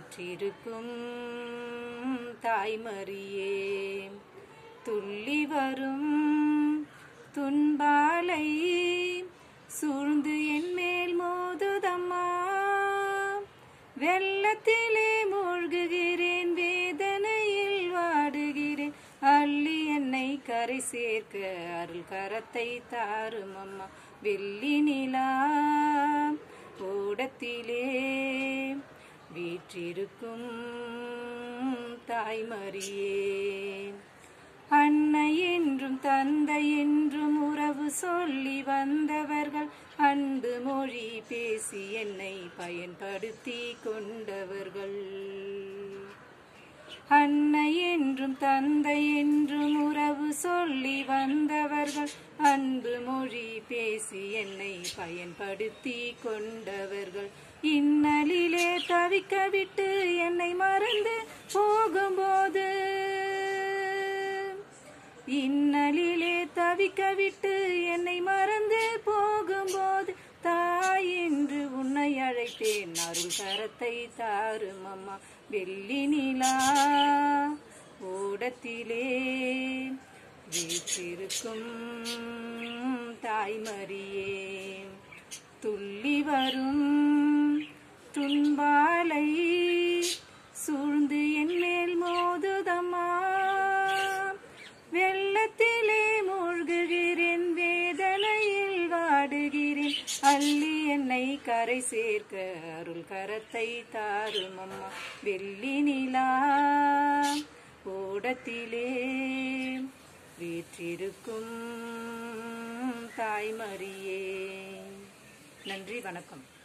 வீற்றிருக்கும் தாய்மரியே துள்ளி வரும் துன்பாலை சூழ்ந்து என் மேல் மோதுதம்மா வெள்ளத்திலே மூழ்குகிறேன் வேதனையில் வாடுகிறேன் அள்ளி என்னை கரை சேர்க்க அருள் கரத்தை தாரும் அம்மா வெள்ளி நிலா ஓடத்திலே வீற்றிருக்கும் தாய்மரியே அன்னை என்றும் தந்தை என்றும் உறவு சொல்லி வந்தவர்கள் அன்பு மொழி பேசி என்னை பயன்படுத்தி கொண்டவர்கள் அன்னை என்றும் தந்தை என்றும் உறவு சொல்லி வந்தவர்கள் அன்பு மொழி பேசி என்னை பயன்படுத்தி கொண்டவர்கள் இன்னலிலே தவிக்க விட்டு என்னை மறந்து போகும்போது இன்னலிலே தவிக்க விட்டு என்னை மறந்து போகும்போது தாய் என்று உன்னை அழைத்தேன் அருள் கரத்தை தாரும் அம்மா வெள்ளி நிலா ஓடத்திலே வீற்றிருக்கும் தாய்மரியே துள்ளி வரும் துன்பாலை சூழ்ந்து என் மேல் மோதுதம்மா வெள்ளத்திலே மூழ்குகிறேன் வேதனையில் வாடுகிறேன் அள்ளி என்னை கரை சேர்க்க அருள் கரத்தை தாரும் அம்மா வெள்ளி நிலா ஓடத்திலே வீற்றிருக்கும் தாய்மரியே நன்றி வணக்கம்